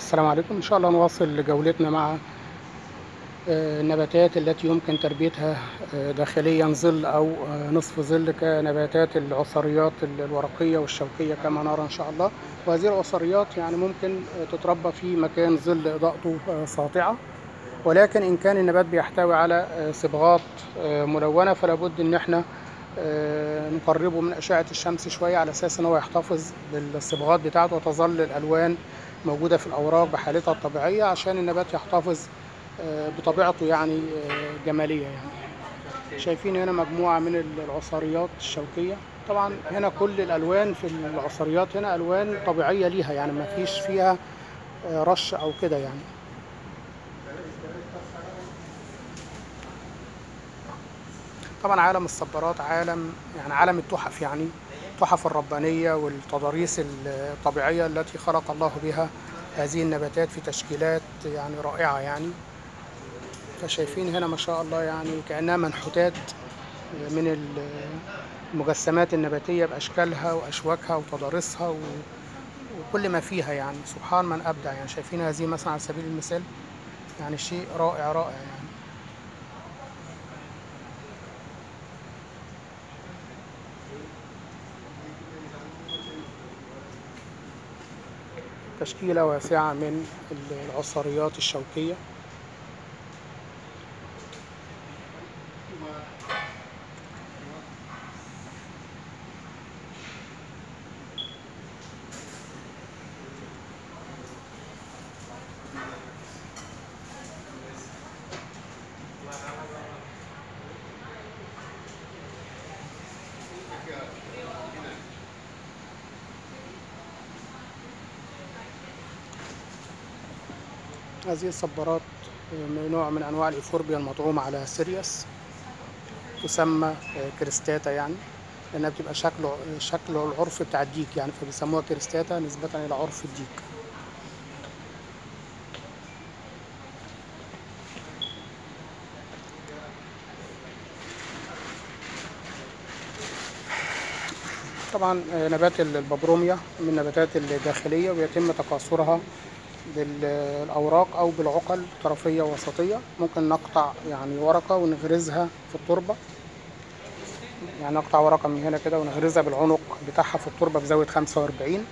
السلام عليكم إن شاء الله نواصل جولتنا مع آه، النباتات التي يمكن تربيتها آه، داخليا ظل أو آه، نصف ظل كنباتات العصريات الورقية والشوكية كما نرى إن شاء الله وهذه العصريات يعني ممكن آه، تتربى في مكان ظل إضاءته آه، ساطعة ولكن إن كان النبات بيحتوي على آه، صبغات آه، ملونة فلا بد إن احنا آه، نقربه من أشعة الشمس شوية على أساس إن هو يحتفظ بالصبغات بتاعته وتظل الألوان موجودة في الأوراق بحالتها الطبيعية عشان النبات يحتفظ آه، بطبيعته يعني آه، جمالية يعني شايفين هنا مجموعة من العصاريات الشوكية طبعا هنا كل الألوان في العصاريات هنا ألوان طبيعية ليها يعني ما فيش فيها آه، رش أو كده يعني طبعا عالم الصبارات عالم يعني عالم التحف يعني التحف الربانية والتضاريس الطبيعية التي خلق الله بها هذه النباتات في تشكيلات يعني رائعة يعني فشايفين هنا ما شاء الله يعني كأنها منحوتات من المجسمات النباتية بأشكالها وأشواكها وتضاريسها و- وكل ما فيها يعني سبحان من أبدع يعني شايفين هذه مثلا على سبيل المثال يعني شيء رائع رائع يعني تشكيلة واسعة من العصاريات الشوكية هذه الصبارات من نوع من أنواع الإيفوربيا المطعومة على سيريوس تسمى آه، كريستاتا يعني لأنها بتبقى شكله شكله العرف بتاع الديك يعني فبيسموها كريستاتا نسبة إلى عرف الديك طبعا آه، نبات الببروميا من النباتات الداخلية ويتم تكاثرها بالأوراق أو بالعقل طرفية وسطية ممكن نقطع يعني ورقة ونغرزها في التربة يعني نقطع ورقة من هنا كده ونغرزها بالعنق بتاعها في التربة بزاوية 45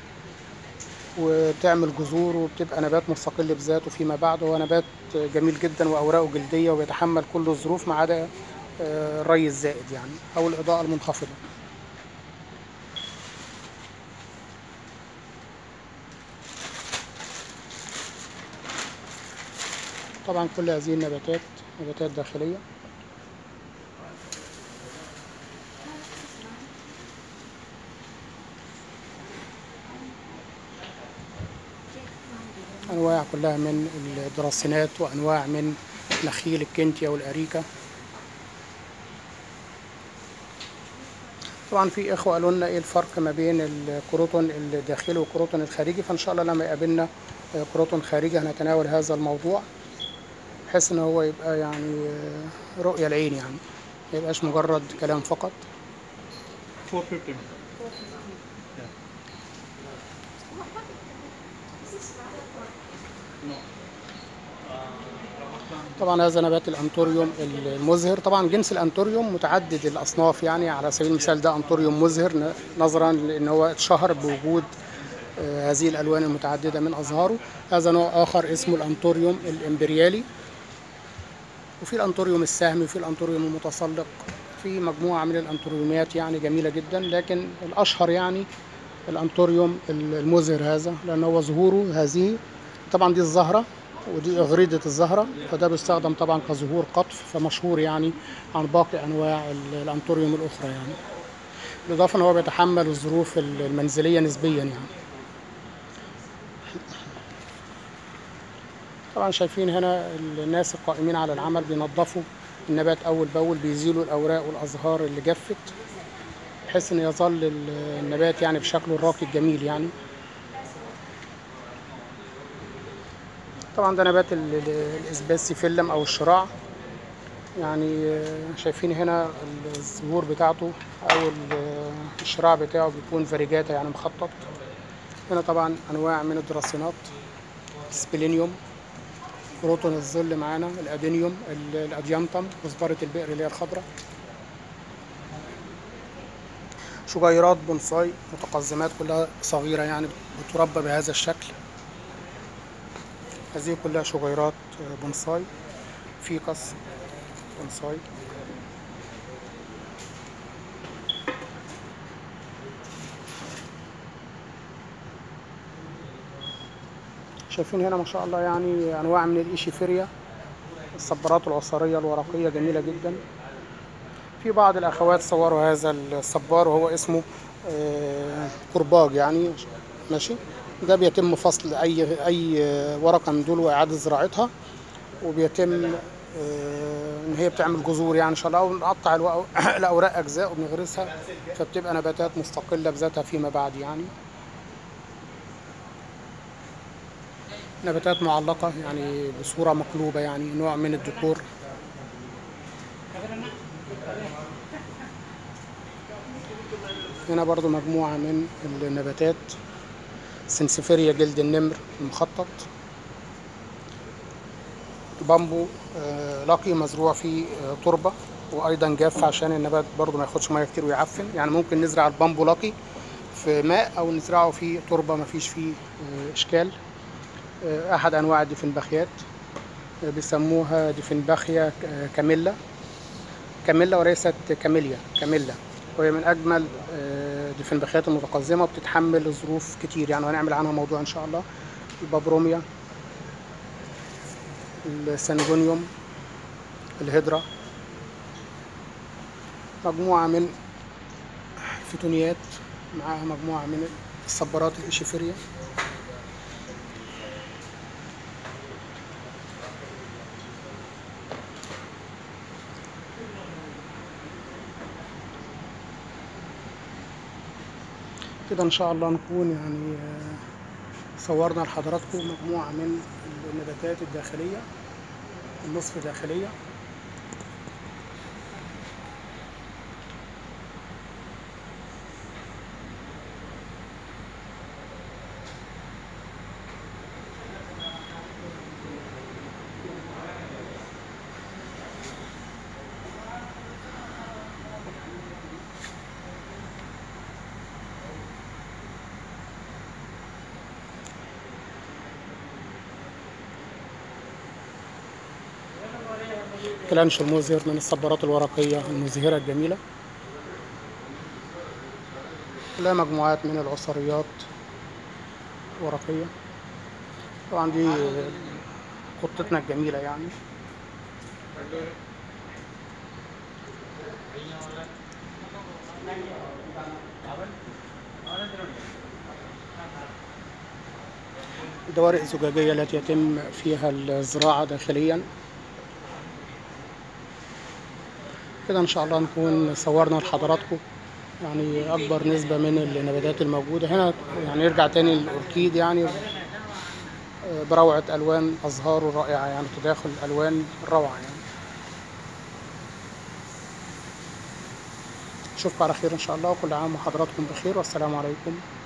وتعمل جذور وبتبقى نبات مستقل بذاته فيما بعد هو نبات جميل جدا وأوراقه جلدية ويتحمل كل الظروف ما عدا آه، الري الزائد يعني أو الإضاءة المنخفضة طبعا كل هذه النباتات نباتات داخلية أنواع كلها من الدراسينات وأنواع من نخيل الكنتيا والأريكة طبعا في إخوة قالوا لنا إيه الفرق ما بين الكروتون الداخلي والكروتون الخارجي فإن شاء الله لما يقابلنا كروتون خارجي هنتناول هذا الموضوع بحيث ان هو يبقى يعني آه، رؤية العين يعني ما يبقاش مجرد كلام فقط 450. No. طبعا هذا نبات الانتوريوم المزهر طبعا جنس الانتوريوم متعدد الاصناف يعني على سبيل المثال ده انتوريوم مزهر ن- نظرا لان هو اتشهر بوجود آه، هذه الالوان المتعدده من ازهاره هذا نوع اخر اسمه الانتوريوم الامبريالي وفي الانتوريوم السهمي وفي الانتوريوم المتسلق في مجموعه من الانتوريومات يعني جميله جدا لكن الاشهر يعني الانتوريوم المزهر هذا لان هو ظهوره هذه طبعا دي الزهره ودي اغريده الزهره فده بيستخدم طبعا كظهور قطف فمشهور يعني عن باقي انواع ال- الانتوريوم الاخرى يعني بالاضافه ان هو بيتحمل الظروف المنزليه نسبيا يعني طبعا شايفين هنا الناس القائمين على العمل بينظفوا النبات اول باول بيزيلوا الاوراق والازهار اللي جفت بحيث ان يظل ال- النبات يعني بشكله الراقي الجميل يعني طبعا ده نبات ال- ال- الاسباسيفيلم او الشراع يعني آه، شايفين هنا الزهور بتاعته او ال- الشراع بتاعه بيكون فاريجاتا يعني مخطط هنا طبعا انواع من الدراسينات سبلينيوم بروتون الظل معانا الادينيوم ال- الاديانتم كزبرة البئر اللي هي الخضراء شجيرات بونساي متقزمات كلها صغيرة يعني بتربى بهذا الشكل هذه كلها شجيرات بونساي فيكس بونساي شايفين هنا ما شاء الله يعني انواع من الايشيفيريا الصبارات العصاريه الورقيه جميله جدا في بعض الاخوات صوروا هذا الصبار وهو اسمه آه، كرباج يعني ماشي ده بيتم فصل اي اي ورقه من دول واعاده زراعتها وبيتم آه، ان هي بتعمل جذور يعني ان شاء الله ونقطع الو- الاوراق اجزاء وبنغرسها فبتبقى نباتات مستقله بذاتها فيما بعد يعني نباتات معلقة يعني بصورة مقلوبة يعني نوع من الديكور هنا برضو مجموعة من النباتات سنسفيريا جلد النمر المخطط بامبو آه، لاقي مزروع فيه آه، تربة وأيضا جاف عشان النبات برضو ما ياخدش مية كتير ويعفن يعني ممكن نزرع البامبو لاقي في ماء أو نزرعه في تربة ما فيش فيه آه، إشكال آه، أحد أنواع الدفنبخيات آه، بيسموها دفنبخيا ك- كاميلا كاميلا وليست كاميليا كاميلا وهي من أجمل آه، دفنبخيات المتقزمة وبتتحمل ظروف كتير يعني هنعمل عنها موضوع إن شاء الله البابروميا السنجونيوم الهيدرا مجموعة من الفتونيات معاها مجموعة من الصبارات الإشيفيريا كده ان شاء الله نكون يعني آه، صورنا لحضراتكم مجموعة من النباتات الداخلية النصف داخلية كلانش المزهر من الصبارات الورقية المزهرة الجميلة كلها مجموعات من العصريات ورقية طبعا دي قطتنا الجميلة يعني دوارق زجاجية التي يتم فيها الزراعة داخليا كده ان شاء الله نكون صورنا لحضراتكم يعني اكبر نسبة من النباتات الموجودة هنا يعني يرجع تاني الاوركيد يعني آه، بروعة الوان ازهاره الرائعة يعني تداخل الالوان روعة يعني اشوفكم على خير ان شاء الله وكل عام وحضراتكم بخير والسلام عليكم